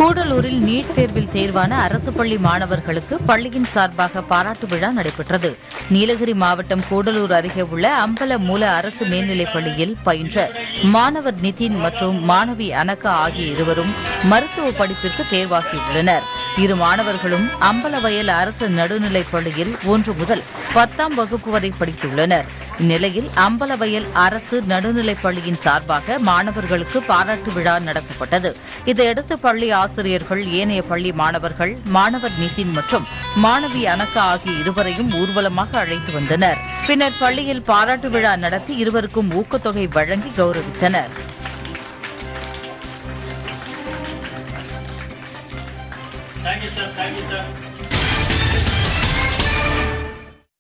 கூடலூரில் NEET தேர்வில் தேர்வான அரசு பள்ளி மாணவர்களுக்கு பள்ளியின் சார்பாக பாராட்டு விழா நடைபெற்றது நீலகிரி மாவட்டம் கூடலூர் அருகே உள்ள அம்பல மூல அரசு மேல்நிலைப் பள்ளியில் பயின்ற மாணவர் நிதின் மற்றும் மாணவி அனகா ஆகிய இருவரும் மருத்துவ படிப்பிற்கு தேர்வாகியுள்ளனர் இரு மாணவர்களும் அம்பலவயல் அரசு நடுநிலைப் பள்ளியில் ஒன்று முதல் பத்தாம் வகுப்பு வரை படித்துள்ளனர் இந்நிலையில் அம்பலவயல் அரசு நடுநிலைப் பள்ளியின் சார்பாக மாணவர்களுக்கு பாராட்டு விழா நடத்தப்பட்டது இதையடுத்து பள்ளி ஆசிரியர்கள் ஏனைய பள்ளி மாணவர்கள் மாணவர் நிதின் மற்றும் மாணவி அனகா ஆகிய இருவரையும் ஊர்வலமாக அழைத்து வந்தனர் பின்னர் பள்ளியில் பாராட்டு விழா நடத்தி இருவருக்கும் ஊக்கத்தொகை வழங்கி கௌரவித்தனர் Thank you, sir. Thank you, sir.